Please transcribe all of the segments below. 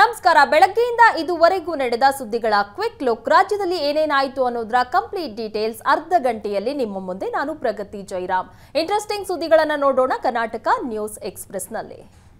ನಮಸ್ಕಾರ ಬೆಳಗ್ಗೆಯಿಂದ ಇದುವರೆಗೂ ನಡೆದ ಸುದ್ದಿಗಳ ಕ್ವಿಕ್ ಲುಕ್ ರಾಜ್ಯದಲ್ಲಿ ಏನೇನಾಯಿತು ಅನ್ನೋದರ ಕಂಪ್ಲೀಟ್ ಡೀಟೇಲ್ಸ್ ಅರ್ಧ ಗಂಟೆಯಲ್ಲಿ ನಿಮ್ಮ ಮುಂದೆ ನಾನು ಪ್ರಗತಿ ಜೈರಾಮ್ ಇಂಟ್ರೆಸ್ಟಿಂಗ್ ಸುದ್ದಿಗಳನ್ನ ನೋಡೋಣ ಕರ್ನಾಟಕ ನ್ಯೂಸ್ ಎಕ್ಸ್ಪ್ರೆಸ್ನಲ್ಲಿ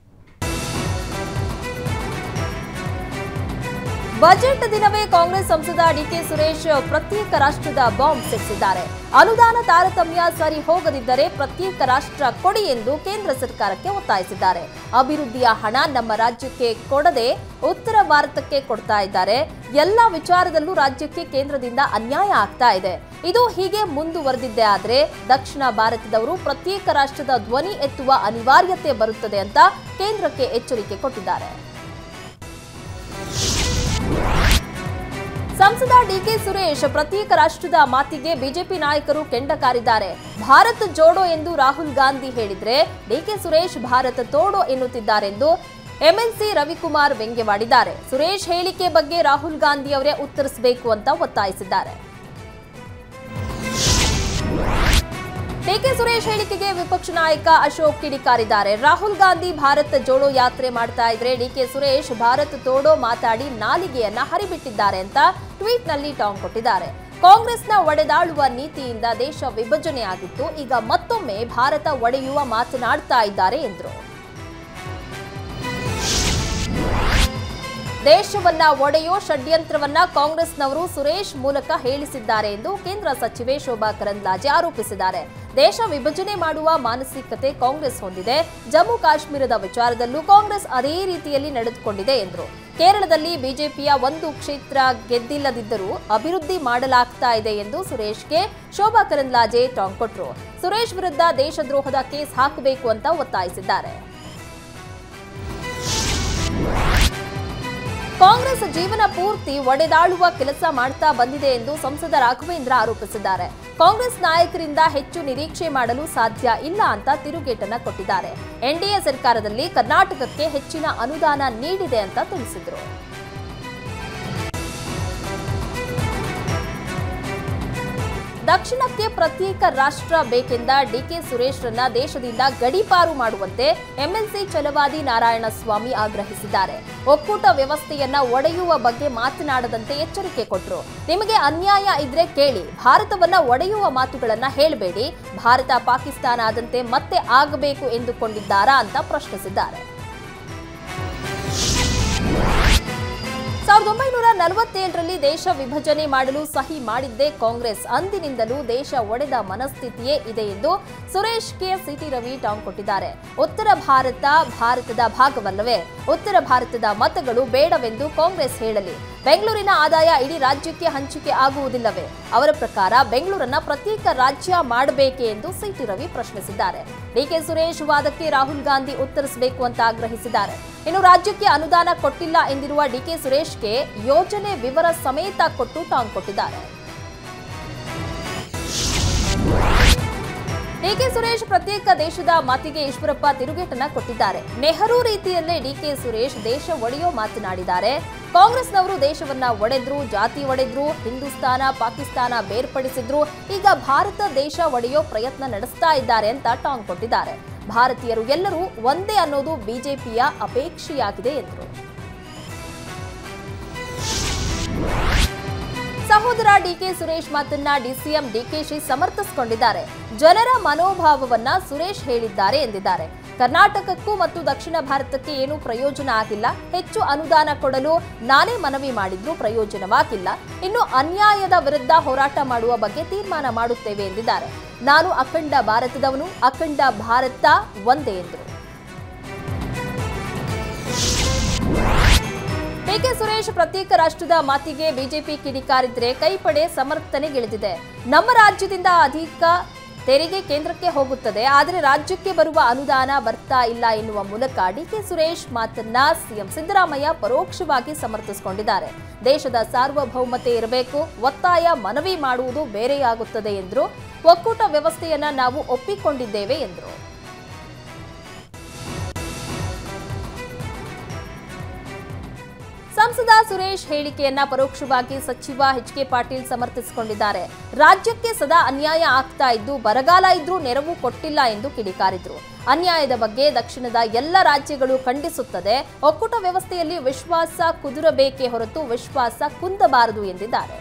ಬಜೆಟ್ ದಿನವೇ ಕಾಂಗ್ರೆಸ್ ಸಂಸದ ಡಿಕೆ ಸುರೇಶ್ ಪ್ರತ್ಯೇಕ ರಾಷ್ಟ್ರದ ಬಾಂಬ್ ಸಿಡಿಸಿದ್ದಾರೆ ಅನುದಾನ ತಾರತಮ್ಯ ಸರಿ ಹೋಗದಿದ್ದರೆ ಪ್ರತ್ಯೇಕ ರಾಷ್ಟ್ರ ಕೊಡಿ ಎಂದು ಕೇಂದ್ರ ಸರ್ಕಾರಕ್ಕೆ ಒತ್ತಾಯಿಸಿದ್ದಾರೆ ಅಭಿವೃದ್ಧಿಯ ಹಣ ನಮ್ಮ ರಾಜ್ಯಕ್ಕೆ ಕೊಡದೆ ಉತ್ತರ ಭಾರತಕ್ಕೆ ಕೊಡ್ತಾ ಇದ್ದಾರೆ ಎಲ್ಲ ವಿಚಾರದಲ್ಲೂ ರಾಜ್ಯಕ್ಕೆ ಕೇಂದ್ರದಿಂದ ಅನ್ಯಾಯ ಆಗ್ತಾ ಇದೆ ಇದು ಹೀಗೆ ಮುಂದುವರೆದಿದ್ದೇ ಆದ್ರೆ ದಕ್ಷಿಣ ಭಾರತದವರು ಪ್ರತ್ಯೇಕ ರಾಷ್ಟ್ರದ ಧ್ವನಿ ಎತ್ತುವ ಅನಿವಾರ್ಯತೆ ಬರುತ್ತದೆ ಅಂತ ಕೇಂದ್ರಕ್ಕೆ ಎಚ್ಚರಿಕೆ ಕೊಟ್ಟಿದ್ದಾರೆ ಸಂಸದ ಡಿಕೆ ಸುರೇಶ್ ಪ್ರತ್ಯೇಕ ರಾಷ್ಟ್ರದ ಮಾತಿಗೆ ಬಿಜೆಪಿ ನಾಯಕರು ಕೆಂಡ ಕಾರಿದ್ದಾರೆ ಭಾರತ್ ಜೋಡೋ ಎಂದು ರಾಹುಲ್ ಗಾಂಧಿ ಹೇಳಿದ್ರೆ ಡಿಕೆ ಸುರೇಶ್ ಭಾರತ ತೋಡೋ ಎನ್ನುತ್ತಿದ್ದಾರೆಂದು ಎಂಎಲ್ಸಿ ರವಿಕುಮಾರ್ ವ್ಯಂಗ್ಯವಾಡಿದ್ದಾರೆ ಸುರೇಶ್ ಹೇಳಿಕೆ ಬಗ್ಗೆ ರಾಹುಲ್ ಗಾಂಧಿ ಅವರೇ ಉತ್ತರಿಸಬೇಕು ಅಂತ ಒತ್ತಾಯಿಸಿದ್ದಾರೆ ಡಿಕೆ ಸುರೇಶ್ ಹೇಳಿಕೆಗೆ ವಿಪಕ್ಷ ನಾಯಕ ಅಶೋಕ್ ಕಿಡಿಕಾರಿದ್ದಾರೆ ರಾಹುಲ್ ಗಾಂಧಿ ಭಾರತ್ ಜೋಡೋ ಯಾತ್ರೆ ಮಾಡ್ತಾ ಇದ್ರೆ ಡಿಕೆ ಸುರೇಶ್ ಭಾರತ್ ತೋಡೋ ಮಾತಾಡಿ ನಾಲಿಗೆಯನ್ನ ಹರಿಬಿಟ್ಟಿದ್ದಾರೆ ಅಂತ ಟ್ವೀಟ್ನಲ್ಲಿ ಟಾಂಗ್ ಕೊಟ್ಟಿದ್ದಾರೆ ಕಾಂಗ್ರೆಸ್ನ ಒಡೆದಾಳುವ ನೀತಿಯಿಂದ ದೇಶ ವಿಭಜನೆಯಾಗಿತ್ತು ಈಗ ಮತ್ತೊಮ್ಮೆ ಭಾರತ ಒಡೆಯುವ ಮಾತನಾಡ್ತಾ ಇದ್ದಾರೆ ಎಂದರು ದೇಶವನ್ನ ಒಡೆಯೋ ಷಡ್ಯಂತ್ರವನ್ನ ಕಾಂಗ್ರೆಸ್ನವರು ಸುರೇಶ್ ಮೂಲಕ ಹೇಳಿಸಿದ್ದಾರೆ ಎಂದು ಕೇಂದ್ರ ಸಚಿವೆ ಶೋಭಾ ಕರಂದ್ಲಾಜೆ ಆರೋಪಿಸಿದ್ದಾರೆ ದೇಶ ವಿಭಜನೆ ಮಾಡುವ ಮಾನಸಿಕತೆ ಕಾಂಗ್ರೆಸ್ ಹೊಂದಿದೆ ಜಮ್ಮು ಕಾಶ್ಮೀರದ ವಿಚಾರದಲ್ಲೂ ಕಾಂಗ್ರೆಸ್ ಅದೇ ರೀತಿಯಲ್ಲಿ ನಡೆದುಕೊಂಡಿದೆ ಎಂದರು ಕೇರಳದಲ್ಲಿ ಬಿಜೆಪಿಯ ಒಂದು ಕ್ಷೇತ್ರ ಗೆದ್ದಿಲ್ಲದಿದ್ದರೂ ಅಭಿವೃದ್ಧಿ ಮಾಡಲಾಗ್ತಾ ಇದೆ ಎಂದು ಸುರೇಶ್ಗೆ ಶೋಭಾ ಕರಂದ್ಲಾಜೆ ಟಾಂಗ್ ಕೊಟ್ಟರು ಸುರೇಶ್ ವಿರುದ್ಧ ದೇಶದ್ರೋಹದ ಕೇಸ್ ಹಾಕಬೇಕು ಅಂತ ಒತ್ತಾಯಿಸಿದ್ದಾರೆ ಕಾಂಗ್ರೆಸ್ ಜೀವನ ಪೂರ್ತಿ ಒಡೆದಾಳುವ ಕೆಲಸ ಮಾಡ್ತಾ ಬಂದಿದೆ ಎಂದು ಸಂಸದ ರಾಘವೇಂದ್ರ ಆರೋಪಿಸಿದ್ದಾರೆ ಕಾಂಗ್ರೆಸ್ ನಾಯಕರಿಂದ ಹೆಚ್ಚು ನಿರೀಕ್ಷೆ ಮಾಡಲು ಸಾಧ್ಯ ಇಲ್ಲ ಅಂತ ತಿರುಗೇಟನ್ನ ಕೊಟ್ಟಿದ್ದಾರೆ ಎನ್ಡಿಎ ಸರ್ಕಾರದಲ್ಲಿ ಕರ್ನಾಟಕಕ್ಕೆ ಹೆಚ್ಚಿನ ಅನುದಾನ ನೀಡಿದೆ ಅಂತ ತಿಳಿಸಿದರು ದಕ್ಷಿಣಕ್ಕೆ ಪ್ರತ್ಯೇಕ ರಾಷ್ಟ್ರ ಬೇಕೆಂದ ಡಿಕೆ ಸುರೇಶ್ರನ್ನ ದೇಶದಿಂದ ಗಡೀಪಾರು ಮಾಡುವಂತೆ ಎಂಎಲ್ಸಿ ಛಲವಾದಿ ನಾರಾಯಣಸ್ವಾಮಿ ಆಗ್ರಹಿಸಿದ್ದಾರೆ ಒಕ್ಕೂಟ ವ್ಯವಸ್ಥೆಯನ್ನ ಒಡೆಯುವ ಬಗ್ಗೆ ಮಾತನಾಡದಂತೆ ಎಚ್ಚರಿಕೆ ಕೊಟ್ಟರು ನಿಮಗೆ ಅನ್ಯಾಯ ಇದ್ರೆ ಕೇಳಿ ಭಾರತವನ್ನ ಒಡೆಯುವ ಮಾತುಗಳನ್ನ ಹೇಳಬೇಡಿ ಭಾರತ ಪಾಕಿಸ್ತಾನ ಆದಂತೆ ಮತ್ತೆ ಆಗಬೇಕು ಎಂದುಕೊಂಡಿದ್ದಾರಾ ಅಂತ ಪ್ರಶ್ನಿಸಿದ್ದಾರೆ ಸಾವಿರದ ಒಂಬೈನೂರ ನಲವತ್ತೇಳರಲ್ಲಿ ದೇಶ ವಿಭಜನೆ ಮಾಡಲು ಸಹಿ ಮಾಡಿದ್ದೇ ಕಾಂಗ್ರೆಸ್ ಅಂದಿನಿಂದಲೂ ದೇಶ ಒಡೆದ ಮನಸ್ಥಿತಿಯೇ ಇದೆ ಎಂದು ಸುರೇಶ್ ಕೆ ಸಿಟಿ ರವಿ ಟಾಂಗ್ ಕೊಟ್ಟಿದ್ದಾರೆ ಉತ್ತರ ಭಾರತ ಭಾರತದ ಭಾಗವಲ್ಲವೇ ಉತ್ತರ ಭಾರತದ ಮತಗಳು ಬೇಡವೆಂದು ಕಾಂಗ್ರೆಸ್ ಹೇಳಲಿ ಬೆಂಗಳೂರಿನ ಆದಾಯ ಇಡೀ ರಾಜ್ಯಕ್ಕೆ ಹಂಚಿಕೆ ಆಗುವುದಿಲ್ಲವೇ ಅವರ ಪ್ರಕಾರ ಬೆಂಗಳೂರನ್ನ ಪ್ರತ್ಯೇಕ ರಾಜ್ಯ ಮಾಡಬೇಕೆ ಎಂದು ಸಿಟಿ ರವಿ ಪ್ರಶ್ನಿಸಿದ್ದಾರೆ ಡಿಕೆ ಸುರೇಶ್ ವಾದಕ್ಕೆ ರಾಹುಲ್ ಗಾಂಧಿ ಉತ್ತರಿಸಬೇಕು ಅಂತ ಆಗ್ರಹಿಸಿದ್ದಾರೆ ಇನ್ನು ರಾಜ್ಯಕ್ಕೆ ಅನುದಾನ ಕೊಟ್ಟಿಲ್ಲ ಎಂದಿರುವ ಡಿಕೆ ಸುರೇಶ್ಗೆ ಯೋಜನೆ ವಿವರ ಸಮೇತ ಕೊಟ್ಟು ಟಾಂಗ್ ಕೊಟ್ಟಿದ್ದಾರೆ ಡಿಕೆ ಸುರೇಶ್ ಪ್ರತ್ಯೇಕ ದೇಶದ ಮಾತಿಗೆ ಈಶ್ವರಪ್ಪ ತಿರುಗೇಟನ್ನ ಕೊಟ್ಟಿದ್ದಾರೆ ನೆಹರು ರೀತಿಯಲ್ಲೇ ಡಿಕೆ ಸುರೇಶ್ ದೇಶ ಒಡೆಯೋ ಮಾತನಾಡಿದ್ದಾರೆ ಕಾಂಗ್ರೆಸ್ನವರು ದೇಶವನ್ನ ಒಡೆದ್ರು ಜಾತಿ ಒಡೆದ್ರು ಹಿಂದೂಸ್ತಾನ ಪಾಕಿಸ್ತಾನ ಬೇರ್ಪಡಿಸಿದ್ರು ಈಗ ಭಾರತ ದೇಶ ಒಡೆಯೋ ಪ್ರಯತ್ನ ನಡೆಸ್ತಾ ಇದ್ದಾರೆ ಅಂತ ಟಾಂಗ್ ಕೊಟ್ಟಿದ್ದಾರೆ ಭಾರತೀಯರು ಎಲ್ಲರೂ ಒಂದೇ ಅನ್ನೋದು ಬಿಜೆಪಿಯ ಅಪೇಕ್ಷೆಯಾಗಿದೆ ಎಂದರು ಸಹೋದರ ಡಿಕೆ ಸುರೇಶ್ ಮಾತನ್ನ ಡಿಸಿಎಂ ಡಿಕೆಶಿ ಸಮರ್ಥಿಸಿಕೊಂಡಿದ್ದಾರೆ ಜನರ ಮನೋಭಾವವನ್ನ ಸುರೇಶ್ ಹೇಳಿದ್ದಾರೆ ಎಂದಿದ್ದಾರೆ ಕರ್ನಾಟಕಕ್ಕೂ ಮತ್ತು ದಕ್ಷಿಣ ಭಾರತಕ್ಕೆ ಏನೂ ಪ್ರಯೋಜನ ಆಗಿಲ್ಲ ಹೆಚ್ಚು ಅನುದಾನ ಕೊಡಲು ನಾನೇ ಮನವಿ ಮಾಡಿದ್ರೂ ಪ್ರಯೋಜನವಾಗಿಲ್ಲ ಇನ್ನು ಅನ್ಯಾಯದ ವಿರುದ್ಧ ಹೋರಾಟ ಮಾಡುವ ಬಗ್ಗೆ ತೀರ್ಮಾನ ಮಾಡುತ್ತೇವೆ ಎಂದಿದ್ದಾರೆ ನಾನು ಅಖಂಡ ಭಾರತದವನು ಅಖಂಡ ಭಾರತ ಒಂದೇ ಎಂದರು ಡಿಕೆ ಸುರೇಶ್ ಪ್ರತ್ಯೇಕ ರಾಷ್ಟ್ರದ ಮಾತಿಗೆ ಬಿಜೆಪಿ ಕಿಡಿಕಾರಿದ್ರೆ ಕೈಪಡೆ ಸಮರ್ಥನೆಗಿಳಿದಿದೆ ನಮ್ಮ ರಾಜ್ಯದಿಂದ ಅಧಿಕ ತೆರಿಗೆ ಕೇಂದ್ರಕ್ಕೆ ಹೋಗುತ್ತದೆ ಆದರೆ ರಾಜ್ಯಕ್ಕೆ ಬರುವ ಅನುದಾನ ಬರ್ತಾ ಇಲ್ಲ ಎನ್ನುವ ಮೂಲಕ ಡಿಕೆ ಸುರೇಶ್ ಮಾತನ್ನ ಸಿಎಂ ಸಿದ್ದರಾಮಯ್ಯ ಪರೋಕ್ಷವಾಗಿ ಸಮರ್ಥಿಸಿಕೊಂಡಿದ್ದಾರೆ ದೇಶದ ಸಾರ್ವಭೌಮತೆ ಇರಬೇಕು ಒತ್ತಾಯ ಮನವಿ ಮಾಡುವುದು ಬೇರೆಯಾಗುತ್ತದೆ ಎಂದರು ಒಕ್ಕೂಟ ವ್ಯವಸ್ಥೆಯನ್ನ ನಾವು ಒಪ್ಪಿಕೊಂಡಿದ್ದೇವೆ ಎಂದರು ಸಂಸದ ಸುರೇಶ್ ಹೇಳಿಕೆಯನ್ನ ಪರೋಕ್ಷವಾಗಿ ಸಚಿವ ಎಚ್ ಕೆ ಪಾಟೀಲ್ ಸಮರ್ಥಿಸಿಕೊಂಡಿದ್ದಾರೆ ರಾಜ್ಯಕ್ಕೆ ಸದಾ ಅನ್ಯಾಯ ಆಗ್ತಾ ಇದ್ದು ಬರಗಾಲ ಇದ್ರೂ ನೆರವು ಕೊಟ್ಟಿಲ್ಲ ಎಂದು ಕಿಡಿಕಾರಿದ್ರು ಅನ್ಯಾಯದ ಬಗ್ಗೆ ದಕ್ಷಿಣದ ಎಲ್ಲ ರಾಜ್ಯಗಳು ಖಂಡಿಸುತ್ತದೆ ಒಕ್ಕೂಟ ವ್ಯವಸ್ಥೆಯಲ್ಲಿ ವಿಶ್ವಾಸ ಕುದುರಬೇಕೇ ಹೊರತು ವಿಶ್ವಾಸ ಕುಂದಬಾರದು ಎಂದಿದ್ದಾರೆ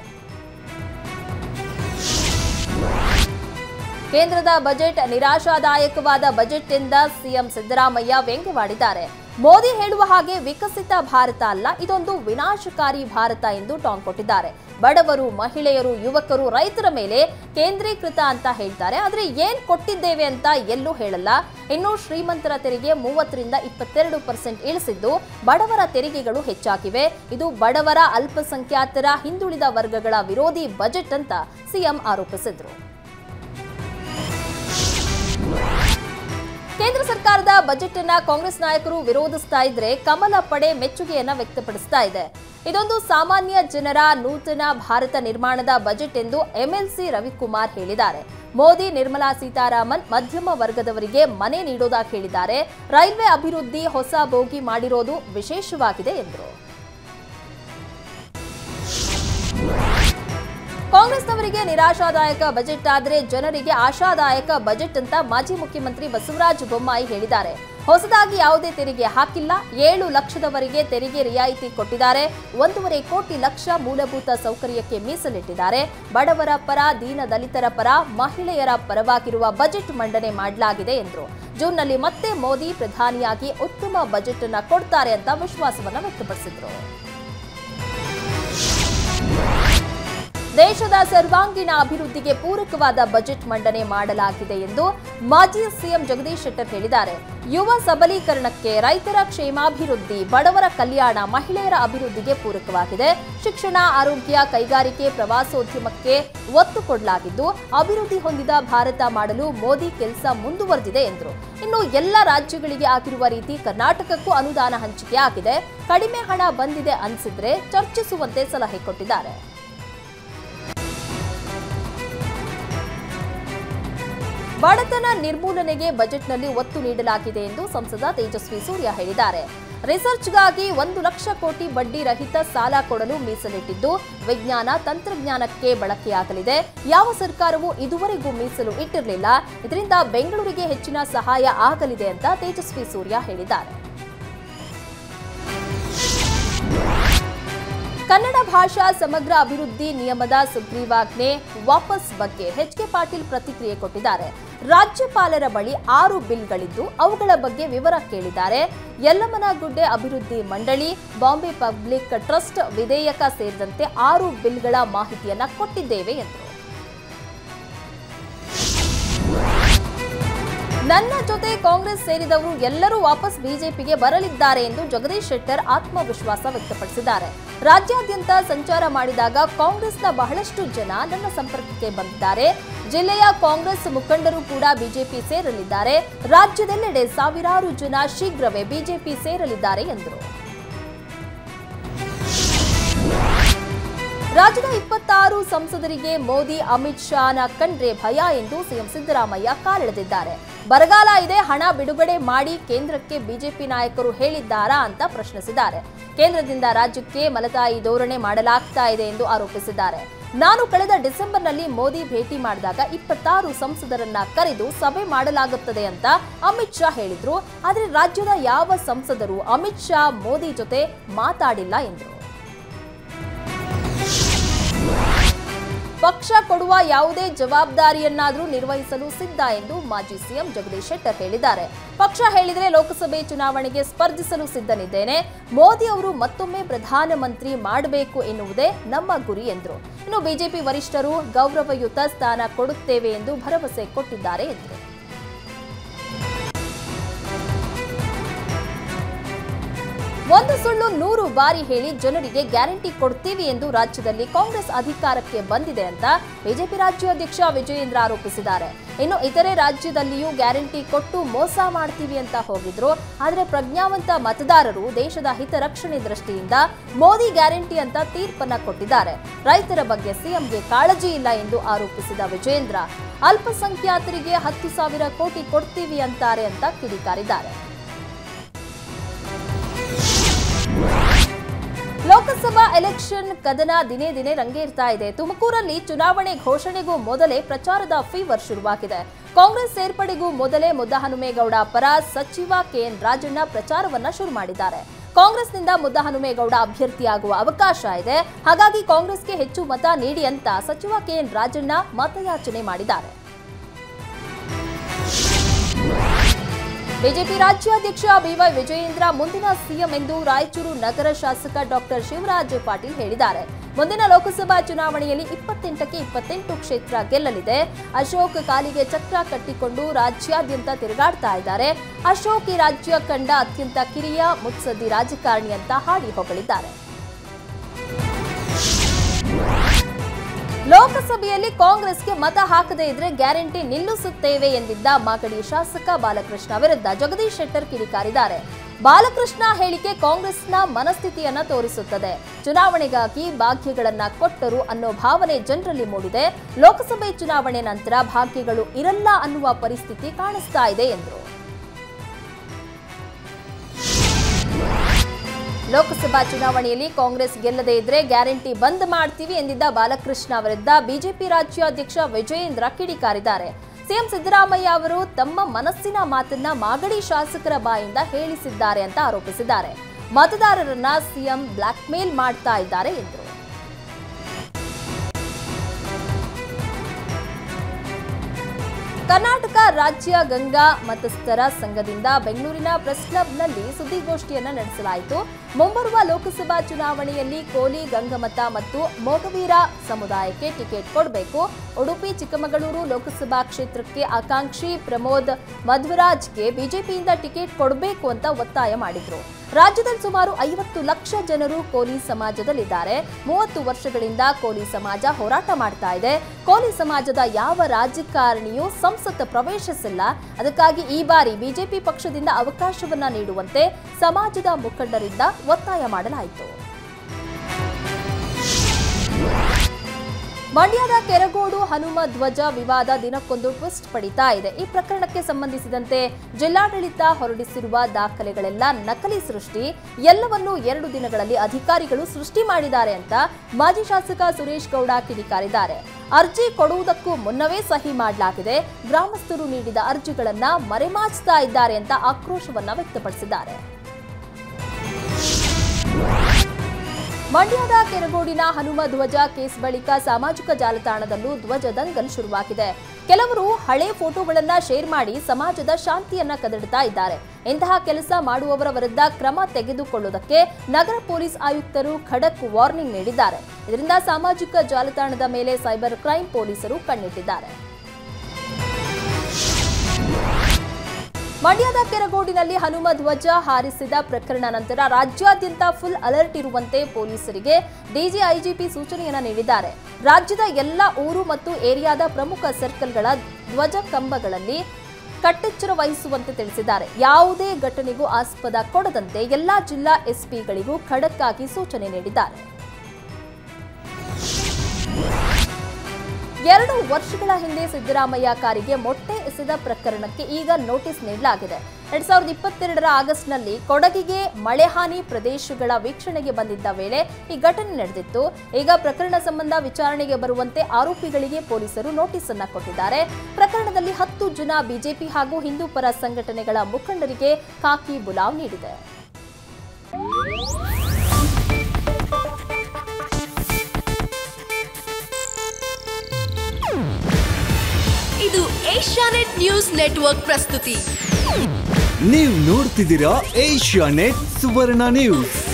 ಕೇಂದ್ರದ ಬಜೆಟ್ ನಿರಾಶಾದಾಯಕವಾದ ಬಜೆಟ್ ಎಂದ ಸಿಎಂ ಸಿದ್ದರಾಮಯ್ಯ ವ್ಯಂಗ್ಯವಾಡಿದ್ದಾರೆ ಮೋದಿ ಹೇಳುವ ಹಾಗೆ ವಿಕಸಿತ ಭಾರತ ಅಲ್ಲ ಇದೊಂದು ವಿನಾಶಕಾರಿ ಭಾರತ ಎಂದು ಟಾಂಗ್ ಕೊಟ್ಟಿದ್ದಾರೆ ಬಡವರು ಮಹಿಳೆಯರು ಯುವಕರು ರೈತರ ಮೇಲೆ ಕೇಂದ್ರೀಕೃತ ಅಂತ ಹೇಳ್ತಾರೆ ಆದ್ರೆ ಏನ್ ಕೊಟ್ಟಿದ್ದೇವೆ ಅಂತ ಎಲ್ಲೂ ಹೇಳಲ್ಲ ಇನ್ನು ಶ್ರೀಮಂತರ ತೆರಿಗೆ ಮೂವತ್ತರಿಂದ ಇಪ್ಪತ್ತೆರಡು ಪರ್ಸೆಂಟ್ ಇಳಿಸಿದ್ದು ಬಡವರ ತೆರಿಗೆಗಳು ಹೆಚ್ಚಾಗಿವೆ ಇದು ಬಡವರ ಅಲ್ಪಸಂಖ್ಯಾತರ ಹಿಂದುಳಿದ ವರ್ಗಗಳ ವಿರೋಧಿ ಬಜೆಟ್ ಅಂತ ಸಿಎಂ ಆರೋಪಿಸಿದ್ರು ಕೇಂದ್ರ ಸರ್ಕಾರದ ಬಜೆಟ್ ಅನ್ನ ಕಾಂಗ್ರೆಸ್ ನಾಯಕರು ವಿರೋಧಿಸ್ತಾ ಇದ್ರೆ ಕಮಲ ಪಡೆ ಮೆಚ್ಚುಗೆಯನ್ನ ವ್ಯಕ್ತಪಡಿಸ್ತಾ ಇದೆ ಇದೊಂದು ಸಾಮಾನ್ಯ ಜನರ ನೂತನ ಭಾರತ ನಿರ್ಮಾಣದ ಬಜೆಟ್ ಎಂದು ಎಂಎಲ್ಸಿ ರವಿಕುಮಾರ್ ಹೇಳಿದ್ದಾರೆ ಮೋದಿ ನಿರ್ಮಲಾ ಸೀತಾರಾಮನ್ ಮಧ್ಯಮ ವರ್ಗದವರಿಗೆ ಮನೆ ನೀಡೋದಾಗಿ ಹೇಳಿದ್ದಾರೆ ರೈಲ್ವೆ ಅಭಿವೃದ್ಧಿ ಹೊಸ ಬೋಗಿ ಮಾಡಿರೋದು ವಿಶೇಷವಾಗಿದೆ ಎಂದರು ಕಾಂಗ್ರೆಸ್ನವರಿಗೆ ನಿರಾಶಾದಾಯಕ ಬಜೆಟ್ ಆದರೆ ಜನರಿಗೆ ಆಶಾದಾಯಕ ಬಜೆಟ್ ಅಂತ ಮಾಜಿ ಮುಖ್ಯಮಂತ್ರಿ ಬಸವರಾಜ ಬೊಮ್ಮಾಯಿ ಹೇಳಿದ್ದಾರೆ ಹೊಸದಾಗಿ ಯಾವುದೇ ತೆರಿಗೆ ಹಾಕಿಲ್ಲ ಏಳು ಲಕ್ಷದವರೆಗೆ ತೆರಿಗೆ ರಿಯಾಯಿತಿ ಕೊಟ್ಟಿದ್ದಾರೆ ಒಂದೂವರೆ ಕೋಟಿ ಲಕ್ಷ ಮೂಲಭೂತ ಸೌಕರ್ಯಕ್ಕೆ ಮೀಸಲಿಟ್ಟಿದ್ದಾರೆ ಬಡವರ ಪರ ದೀನ ದಲಿತರ ಪರ ಮಹಿಳೆಯರ ಪರವಾಗಿರುವ ಬಜೆಟ್ ಮಂಡನೆ ಮಾಡಲಾಗಿದೆ ಎಂದರು ಜೂನ್ನಲ್ಲಿ ಮತ್ತೆ ಮೋದಿ ಪ್ರಧಾನಿಯಾಗಿ ಉತ್ತಮ ಬಜೆಟ್ ಅನ್ನ ಕೊಡ್ತಾರೆ ಅಂತ ವಿಶ್ವಾಸವನ್ನ ವ್ಯಕ್ತಪಡಿಸಿದ್ರು ದೇಶದ ಸರ್ವಾಂಗೀಣ ಅಭಿವೃದ್ಧಿಗೆ ಪೂರಕವಾದ ಬಜೆಟ್ ಮಂಡನೆ ಮಾಡಲಾಗಿದೆ ಎಂದು ಮಾಜಿ ಸಿಎಂ ಜಗದೀಶ್ ಶೆಟ್ಟರ್ ಹೇಳಿದ್ದಾರೆ ಯುವ ಸಬಲೀಕರಣಕ್ಕೆ ರೈತರ ಕ್ಷೇಮಾಭಿವೃದ್ಧಿ ಬಡವರ ಕಲ್ಯಾಣ ಮಹಿಳೆಯರ ಅಭಿವೃದ್ಧಿಗೆ ಪೂರಕವಾಗಿದೆ ಶಿಕ್ಷಣ ಆರೋಗ್ಯ ಕೈಗಾರಿಕೆ ಪ್ರವಾಸೋದ್ಯಮಕ್ಕೆ ಒತ್ತು ಕೊಡಲಾಗಿದ್ದು ಅಭಿವೃದ್ಧಿ ಹೊಂದಿದ ಭಾರತ ಮಾಡಲು ಮೋದಿ ಕೆಲಸ ಮುಂದುವರೆದಿದೆ ಎಂದರು ಇನ್ನು ಎಲ್ಲ ರಾಜ್ಯಗಳಿಗೆ ಆಗಿರುವ ರೀತಿ ಕರ್ನಾಟಕಕ್ಕೂ ಅನುದಾನ ಹಂಚಿಕೆ ಆಗಿದೆ ಕಡಿಮೆ ಹಣ ಬಂದಿದೆ ಅನಿಸಿದ್ರೆ ಚರ್ಚಿಸುವಂತೆ ಸಲಹೆ ಕೊಟ್ಟಿದ್ದಾರೆ ಬಡತನ ನಿರ್ಮೂಲನೆಗೆ ಬಜೆಟ್ನಲ್ಲಿ ಒತ್ತು ನೀಡಲಾಗಿದೆ ಎಂದು ಸಂಸದ ತೇಜಸ್ವಿ ಸೂರ್ಯ ಹೇಳಿದ್ದಾರೆ ರಿಸರ್ಚ್ಗಾಗಿ ಒಂದು ಲಕ್ಷ ಕೋಟಿ ಬಡ್ಡಿ ರಹಿತ ಸಾಲ ಕೊಡಲು ಮೀಸಲಿಟ್ಟಿದ್ದು ವಿಜ್ಞಾನ ತಂತ್ರಜ್ಞಾನಕ್ಕೆ ಬಳಕೆಯಾಗಲಿದೆ ಯಾವ ಸರ್ಕಾರವೂ ಇದುವರೆಗೂ ಮೀಸಲು ಇಟ್ಟಿರಲಿಲ್ಲ ಇದರಿಂದ ಬೆಂಗಳೂರಿಗೆ ಹೆಚ್ಚಿನ ಸಹಾಯ ಆಗಲಿದೆ ಅಂತ ತೇಜಸ್ವಿ ಸೂರ್ಯ ಹೇಳಿದ್ದಾರೆ ಕನ್ನಡ ಭಾಷಾ ಸಮಗ್ರ ಅಭಿವೃದ್ಧಿ ನಿಯಮದ ಸುಗ್ರೀವಾಜ್ಞೆ ವಾಪಸ್ ಬಗ್ಗೆ ಎಚ್ ಕೆ ಪಾಟೀಲ್ ಪ್ರತಿಕ್ರಿಯೆ ಕೊಟ್ಟಿದ್ದಾರೆ ರಾಜ್ಯಪಾಲರ ಬಳಿ ಆರು ಬಿಲ್ಗಳಿದ್ದು ಅವುಗಳ ಬಗ್ಗೆ ವಿವರ ಕೇಳಿದ್ದಾರೆ ಯಲ್ಲಮ್ಮನಗುಡ್ಡೆ ಅಭಿವೃದ್ಧಿ ಮಂಡಳಿ ಬಾಂಬೆ ಪಬ್ಲಿಕ್ ಟ್ರಸ್ಟ್ ವಿಧೇಯಕ ಸೇರಿದಂತೆ ಆರು ಬಿಲ್ಗಳ ಮಾಹಿತಿಯನ್ನ ಕೊಟ್ಟಿದ್ದೇವೆ ಎಂದರು ನನ್ನ ಜೊತೆ ಕಾಂಗ್ರೆಸ್ ಸೇರಿದವರು ಎಲ್ಲರೂ ವಾಪಸ್ ಬಿಜೆಪಿಗೆ ಬರಲಿದ್ದಾರೆ ಎಂದು ಜಗದೀಶ್ ಶೆಟ್ಟರ್ ಆತ್ಮವಿಶ್ವಾಸ ವ್ಯಕ್ತಪಡಿಸಿದ್ದಾರೆ ರಾಜ್ಯಾದ್ಯಂತ ಸಂಚಾರ ಮಾಡಿದಾಗ ಕಾಂಗ್ರೆಸ್ನ ಬಹಳಷ್ಟು ಜನ ನನ್ನ ಸಂಪರ್ಕಕ್ಕೆ ಬಂದಿದ್ದಾರೆ ಜಿಲ್ಲೆಯ ಕಾಂಗ್ರೆಸ್ ಮುಖಂಡರು ಕೂಡ ಬಿಜೆಪಿ ಸೇರಲಿದ್ದಾರೆ ರಾಜ್ಯದೆಲ್ಲೆಡೆ ಸಾವಿರಾರು ಜನ ಶೀಘ್ರವೇ ಬಿಜೆಪಿ ಸೇರಲಿದ್ದಾರೆ ಎಂದರು ರಾಜ್ಯದ ಇಪ್ಪತ್ತಾರು ಸಂಸದರಿಗೆ ಮೋದಿ ಅಮಿತ್ ಶಾನ ಕಂಡ್ರೆ ಭಯ ಎಂದು ಸಿಎಂ ಸಿದ್ದರಾಮಯ್ಯ ಕಾಲೆಳೆದಿದ್ದಾರೆ ಬರಗಾಲ ಇದೆ ಹಣ ಬಿಡುಗಡೆ ಮಾಡಿ ಕೇಂದ್ರಕ್ಕೆ ಬಿಜೆಪಿ ನಾಯಕರು ಹೇಳಿದ್ದಾರಾ ಅಂತ ಪ್ರಶ್ನಿಸಿದ್ದಾರೆ ಕೇಂದ್ರದಿಂದ ರಾಜ್ಯಕ್ಕೆ ಮಲತಾಯಿ ಧೋರಣೆ ಮಾಡಲಾಗ್ತಾ ಇದೆ ಎಂದು ಆರೋಪಿಸಿದ್ದಾರೆ ನಾನು ಕಳೆದ ಡಿಸೆಂಬರ್ನಲ್ಲಿ ಮೋದಿ ಭೇಟಿ ಮಾಡಿದಾಗ ಇಪ್ಪತ್ತಾರು ಸಂಸದರನ್ನ ಕರೆದು ಸಭೆ ಮಾಡಲಾಗುತ್ತದೆ ಅಂತ ಅಮಿತ್ ಶಾ ಹೇಳಿದ್ರು ಆದರೆ ರಾಜ್ಯದ ಯಾವ ಸಂಸದರು ಅಮಿತ್ ಶಾ ಮೋದಿ ಜೊತೆ ಮಾತಾಡಿಲ್ಲ ಎಂದರು ಪಕ್ಷ ಕೊಡುವ ಯಾವುದೇ ಜವಾಬ್ದಾರಿಯನ್ನಾದರೂ ನಿರ್ವಹಿಸಲು ಸಿದ್ಧ ಎಂದು ಮಾಜಿ ಸಿಎಂ ಜಗದೀಶ್ ಶೆಟ್ಟರ್ ಹೇಳಿದ್ದಾರೆ ಪಕ್ಷ ಹೇಳಿದರೆ ಲೋಕಸಭೆ ಚುನಾವಣೆಗೆ ಸ್ಪರ್ಧಿಸಲು ಸಿದ್ಧನಿದ್ದೇನೆ ಮೋದಿ ಅವರು ಮತ್ತೊಮ್ಮೆ ಪ್ರಧಾನಮಂತ್ರಿ ಮಾಡಬೇಕು ಎನ್ನುವುದೇ ನಮ್ಮ ಗುರಿ ಎಂದರು ಇನ್ನು ಬಿಜೆಪಿ ವರಿಷ್ಠರು ಗೌರವಯುತ ಸ್ಥಾನ ಕೊಡುತ್ತೇವೆ ಎಂದು ಭರವಸೆ ಕೊಟ್ಟಿದ್ದಾರೆ ಎಂದರು ಒಂದು ಸುಳ್ಳು ನೂರು ಬಾರಿ ಹೇಳಿ ಜನರಿಗೆ ಗ್ಯಾರಂಟಿ ಕೊಡ್ತೀವಿ ಎಂದು ರಾಜ್ಯದಲ್ಲಿ ಕಾಂಗ್ರೆಸ್ ಅಧಿಕಾರಕ್ಕೆ ಬಂದಿದೆ ಅಂತ ಬಿಜೆಪಿ ರಾಜ್ಯಾಧ್ಯಕ್ಷ ವಿಜಯೇಂದ್ರ ಆರೋಪಿಸಿದ್ದಾರೆ ಇನ್ನು ಇತರೆ ರಾಜ್ಯದಲ್ಲಿಯೂ ಗ್ಯಾರಂಟಿ ಕೊಟ್ಟು ಮೋಸ ಮಾಡ್ತೀವಿ ಅಂತ ಹೋಗಿದ್ರು ಆದರೆ ಪ್ರಜ್ಞಾವಂತ ಮತದಾರರು ದೇಶದ ಹಿತರಕ್ಷಣೆ ದೃಷ್ಟಿಯಿಂದ ಮೋದಿ ಗ್ಯಾರಂಟಿ ಅಂತ ತೀರ್ಪನ್ನ ಕೊಟ್ಟಿದ್ದಾರೆ ರೈತರ ಬಗ್ಗೆ ಸಿಎಂಗೆ ಕಾಳಜಿ ಇಲ್ಲ ಎಂದು ಆರೋಪಿಸಿದ ವಿಜಯೇಂದ್ರ ಅಲ್ಪಸಂಖ್ಯಾತರಿಗೆ ಹತ್ತು ಸಾವಿರ ಕೋಟಿ ಕೊಡ್ತೀವಿ ಅಂತಾರೆ ಅಂತ ಕಿಡಿಕಾರಿದ್ದಾರೆ ಎಲೆಕ್ಷನ್ ಕದನ ದಿನೇ ದಿನೇ ರಂಗೇರ್ತಾ ಇದೆ ತುಮಕೂರಲ್ಲಿ ಚುನಾವಣೆ ಘೋಷಣೆಗೂ ಮೊದಲೇ ಪ್ರಚಾರದ ಫೀವರ್ ಶುರುವಾಗಿದೆ ಕಾಂಗ್ರೆಸ್ ಸೇರ್ಪಡೆಗೂ ಮೊದಲೇ ಮುದ್ದಹನುಮೇಗೌಡ ಪರ ಸಚಿವ ಕೆಎನ್ ರಾಜಣ್ಣ ಪ್ರಚಾರವನ್ನ ಶುರು ಮಾಡಿದ್ದಾರೆ ಕಾಂಗ್ರೆಸ್ನಿಂದ ಮುದ್ದಹನುಮೇಗೌಡ ಅಭ್ಯರ್ಥಿಯಾಗುವ ಅವಕಾಶ ಇದೆ ಹಾಗಾಗಿ ಕಾಂಗ್ರೆಸ್ಗೆ ಹೆಚ್ಚು ಮತ ನೀಡಿ ಅಂತ ಸಚಿವ ಕೆಎನ್ ರಾಜಣ್ಣ ಮತಯಾಚನೆ ಮಾಡಿದ್ದಾರೆ ಬಿಜೆಪಿ ರಾಜ್ಯಾಧ್ಯಕ್ಷ ಬಿವೈ ವಿಜಯೇಂದ್ರ ಮುಂದಿನ ಸಿಎಂ ಎಂದು ರಾಯಚೂರು ನಗರ ಶಾಸಕ ಡಾಕ್ಟರ್ ಶಿವರಾಜ್ ಪಾಟೀಲ್ ಹೇಳಿದ್ದಾರೆ ಮುಂದಿನ ಲೋಕಸಭಾ ಚುನಾವಣೆಯಲ್ಲಿ ಇಪ್ಪತ್ತೆಂಟಕ್ಕೆ ಇಪ್ಪತ್ತೆಂಟು ಕ್ಷೇತ್ರ ಗೆಲ್ಲಲಿದೆ ಅಶೋಕ್ ಕಾಲಿಗೆ ಚಕ್ರ ಕಟ್ಟಿಕೊಂಡು ರಾಜ್ಯಾದ್ಯಂತ ತಿರುಗಾಡ್ತಾ ಇದ್ದಾರೆ ಅಶೋಕ್ ಈ ರಾಜ್ಯ ಕಂಡ ಅತ್ಯಂತ ಕಿರಿಯ ಮುತ್ಸದ್ದಿ ರಾಜಕಾರಣಿ ಅಂತ ಹಾಡಿ ಹೊಗಳಿದ್ದಾರೆ ಲೋಕಸಭೆಯಲ್ಲಿ ಕಾಂಗ್ರೆಸ್ಗೆ ಮತ ಹಾಕದೇ ಇದ್ರೆ ಗ್ಯಾರಂಟಿ ನಿಲ್ಲಿಸುತ್ತೇವೆ ಎಂದಿದ್ದ ಮಾಗಡಿ ಶಾಸಕ ಬಾಲಕೃಷ್ಣ ವಿರುದ್ಧ ಜಗದೀಶ್ ಶೆಟ್ಟರ್ ಕಿಡಿಕಾರಿದ್ದಾರೆ ಬಾಲಕೃಷ್ಣ ಹೇಳಿಕೆ ಕಾಂಗ್ರೆಸ್ನ ಮನಸ್ಥಿತಿಯನ್ನ ತೋರಿಸುತ್ತದೆ ಚುನಾವಣೆಗಾಗಿ ಭಾಗ್ಯಗಳನ್ನ ಕೊಟ್ಟರು ಅನ್ನೋ ಭಾವನೆ ಜನರಲ್ಲಿ ಮೂಡಿದೆ ಲೋಕಸಭೆ ಚುನಾವಣೆ ನಂತರ ಭಾಗ್ಯಗಳು ಇರಲ್ಲ ಅನ್ನುವ ಪರಿಸ್ಥಿತಿ ಕಾಣಿಸ್ತಾ ಇದೆ ಎಂದರು ಲೋಕಸಭಾ ಚುನಾವಣೆಯಲ್ಲಿ ಕಾಂಗ್ರೆಸ್ ಗೆಲ್ಲದೇ ಇದ್ರೆ ಗ್ಯಾರಂಟಿ ಬಂದ್ ಮಾಡ್ತೀವಿ ಎಂದಿದ್ದ ಬಾಲಕೃಷ್ಣ ವಿರುದ್ಧ ಬಿಜೆಪಿ ರಾಜ್ಯಾಧ್ಯಕ್ಷ ವಿಜಯೇಂದ್ರ ಕಿಡಿಕಾರಿದ್ದಾರೆ ಸಿಎಂ ಸಿದ್ದರಾಮಯ್ಯ ಅವರು ತಮ್ಮ ಮನಸ್ಸಿನ ಮಾತನ್ನ ಮಾಗಡಿ ಶಾಸಕರ ಬಾಯಿಂದ ಹೇಳಿಸಿದ್ದಾರೆ ಅಂತ ಆರೋಪಿಸಿದ್ದಾರೆ ಮತದಾರರನ್ನ ಸಿಎಂ ಬ್ಲಾಕ್ ಮೇಲ್ ಮಾಡ್ತಾ ಇದ್ದಾರೆ ಎಂದರು ಕರ್ನಾಟಕ ರಾಜ್ಯ ಗಂಗಾ ಮತಸ್ಥರ ಸಂಘದಿಂದ ಬೆಂಗಳೂರಿನ ಪ್ರೆಸ್ ಕ್ಲಬ್ನಲ್ಲಿ ಸುದ್ದಿಗೋಷ್ಠಿಯನ್ನ ನಡೆಸಲಾಯಿತು ಮುಂಬರುವ ಲೋಕಸಭಾ ಚುನಾವಣೆಯಲ್ಲಿ ಕೋಲಿ ಗಂಗಮತ ಮತ್ತು ಮೋಗವೀರ ಸಮುದಾಯಕ್ಕೆ ಟಿಕೆಟ್ ಕೊಡಬೇಕು ಉಡುಪಿ ಚಿಕ್ಕಮಗಳೂರು ಲೋಕಸಭಾ ಕ್ಷೇತ್ರಕ್ಕೆ ಆಕಾಂಕ್ಷಿ ಪ್ರಮೋದ್ ಮಧ್ವರಾಜ್ಗೆ ಬಿಜೆಪಿಯಿಂದ ಟಿಕೆಟ್ ಕೊಡಬೇಕು ಅಂತ ಒತ್ತಾಯ ಮಾಡಿದ್ರು ರಾಜ್ಯದಲ್ಲಿ ಸುಮಾರು ಐವತ್ತು ಲಕ್ಷ ಜನರು ಕೋಲಿ ಸಮಾಜದಲ್ಲಿದ್ದಾರೆ ಮೂವತ್ತು ವರ್ಷಗಳಿಂದ ಕೋಲಿ ಸಮಾಜ ಹೋರಾಟ ಮಾಡ್ತಾ ಇದೆ ಕೋಲಿ ಸಮಾಜದ ಯಾವ ರಾಜಕಾರಣಿಯೂ ಸಂಸತ್ ಪ್ರವೇಶಿಸಿಲ್ಲ ಅದಕ್ಕಾಗಿ ಈ ಬಾರಿ ಬಿಜೆಪಿ ಪಕ್ಷದಿಂದ ಅವಕಾಶವನ್ನ ನೀಡುವಂತೆ ಸಮಾಜದ ಮುಖಂಡರಿಂದ ಒತ್ತಾಯ ಮಾಡಲಾಯಿತು ಮಂಡ್ಯದ ಕೆರಗೋಡು ಹನುಮ ಧ್ವಜ ವಿವಾದ ದಿನಕ್ಕೊಂದು ಟ್ವಿಸ್ಟ್ ಪಡಿತಾ ಇದೆ ಈ ಪ್ರಕರಣಕ್ಕೆ ಸಂಬಂಧಿಸಿದಂತೆ ಜಿಲ್ಲಾಡಳಿತ ಹೊರಡಿಸಿರುವ ದಾಖಲೆಗಳೆಲ್ಲ ನಕಲಿ ಸೃಷ್ಟಿ ಎಲ್ಲವನ್ನೂ ಎರಡು ದಿನಗಳಲ್ಲಿ ಅಧಿಕಾರಿಗಳು ಸೃಷ್ಟಿ ಮಾಡಿದ್ದಾರೆ ಅಂತ ಮಾಜಿ ಶಾಸಕ ಸುರೇಶ್ ಗೌಡ ಕಿಡಿಕಾರಿದ್ದಾರೆ ಅರ್ಜಿ ಕೊಡುವುದಕ್ಕೂ ಮುನ್ನವೇ ಸಹಿ ಮಾಡಲಾಗಿದೆ ಗ್ರಾಮಸ್ಥರು ನೀಡಿದ ಅರ್ಜಿಗಳನ್ನ ಮರೆಮಾಚ್ತಾ ಇದ್ದಾರೆ ಅಂತ ಆಕ್ರೋಶವನ್ನ ವ್ಯಕ್ತಪಡಿಸಿದ್ದಾರೆ ಮಂಡ್ಯದ ಕೆರಗೋಡಿನ ಹನುಮ ಧ್ವಜ ಕೇಸ್ ಬಳಿಕ ಸಾಮಾಜಿಕ ಜಾಲತಾಣದಲ್ಲೂ ಧ್ವಜ ದಂಗಲ್ ಶುರುವಾಗಿದೆ ಕೆಲವರು ಹಳೆ ಫೋಟೋಗಳನ್ನ ಶೇರ್ ಮಾಡಿ ಸಮಾಜದ ಶಾಂತಿಯನ್ನ ಕದಡ್ತಾ ಇದ್ದಾರೆ ಇಂತಹ ಕೆಲಸ ಮಾಡುವವರ ವಿರುದ್ಧ ಕ್ರಮ ತೆಗೆದುಕೊಳ್ಳುವುದಕ್ಕೆ ನಗರ ಪೊಲೀಸ್ ಆಯುಕ್ತರು ಖಡಕ್ ವಾರ್ನಿಂಗ್ ನೀಡಿದ್ದಾರೆ ಇದರಿಂದ ಸಾಮಾಜಿಕ ಜಾಲತಾಣದ ಮೇಲೆ ಸೈಬರ್ ಕ್ರೈಂ ಪೊಲೀಸರು ಕಣ್ಣಿಟ್ಟಿದ್ದಾರೆ ಮಂಡ್ಯದ ಕೆರಗೋಡಿನಲ್ಲಿ ಹನುಮ ಧ್ವಜ ಹಾರಿಸಿದ ಪ್ರಕರಣ ನಂತರ ರಾಜ್ಯಾದ್ಯಂತ ಫುಲ್ ಅಲರ್ಟ್ ಇರುವಂತೆ ಪೊಲೀಸರಿಗೆ ಡಿಜಿ ಐಜಿಪಿ ಸೂಚನೆಯನ್ನ ನೀಡಿದ್ದಾರೆ ರಾಜ್ಯದ ಎಲ್ಲ ಊರು ಮತ್ತು ಏರಿಯಾದ ಪ್ರಮುಖ ಸರ್ಕಲ್ಗಳ ಧ್ವಜ ಕಂಬಗಳಲ್ಲಿ ಕಟ್ಟೆಚ್ಚರ ವಹಿಸುವಂತೆ ತಿಳಿಸಿದ್ದಾರೆ ಯಾವುದೇ ಘಟನೆಗೂ ಆಸ್ಪದ ಕೊಡದಂತೆ ಎಲ್ಲಾ ಜಿಲ್ಲಾ ಎಸ್ಪಿಗಳಿಗೂ ಖಡಕ್ ಆಗಿ ಸೂಚನೆ ನೀಡಿದ್ದಾರೆ ಎರಡು ವರ್ಷಗಳ ಹಿಂದೆ ಸಿದ್ದರಾಮಯ್ಯ ಕಾರಿಗೆ ಮೊಟ್ಟೆ ಎಸೆದ ಪ್ರಕರಣಕ್ಕೆ ಈಗ ನೋಟಿಸ್ ನೀಡಲಾಗಿದೆ ಎರಡ್ ಸಾವಿರದ ಇಪ್ಪತ್ತೆರಡರ ಆಗಸ್ಟ್ನಲ್ಲಿ ಕೊಡಗಿಗೆ ಮಳೆ ಹಾನಿ ಪ್ರದೇಶಗಳ ವೀಕ್ಷಣೆಗೆ ಬಂದಿದ್ದ ವೇಳೆ ಈ ಘಟನೆ ನಡೆದಿತ್ತು ಈಗ ಪ್ರಕರಣ ಸಂಬಂಧ ವಿಚಾರಣೆಗೆ ಬರುವಂತೆ ಆರೋಪಿಗಳಿಗೆ ಪೊಲೀಸರು ನೋಟಿಸ್ ಅನ್ನ ಕೊಟ್ಟಿದ್ದಾರೆ ಪ್ರಕರಣದಲ್ಲಿ ಹತ್ತು ಜನ ಬಿಜೆಪಿ ಹಾಗೂ ಹಿಂದೂ ಪರ ಸಂಘಟನೆಗಳ ಮುಖಂಡರಿಗೆ ಖಾಕಿ ಬುಲಾವ್ ನೀಡಿದೆ ಇದು ಏಷ್ಯಾನೆಟ್ ನ್ಯೂಸ್ ನೆಟ್ವರ್ಕ್ ಪ್ರಸ್ತುತಿ ನೀವು ನೋಡ್ತಿದ್ದೀರಾ ಏಷ್ಯಾ ನೆಟ್ ಸುವರ್ಣ ನ್ಯೂಸ್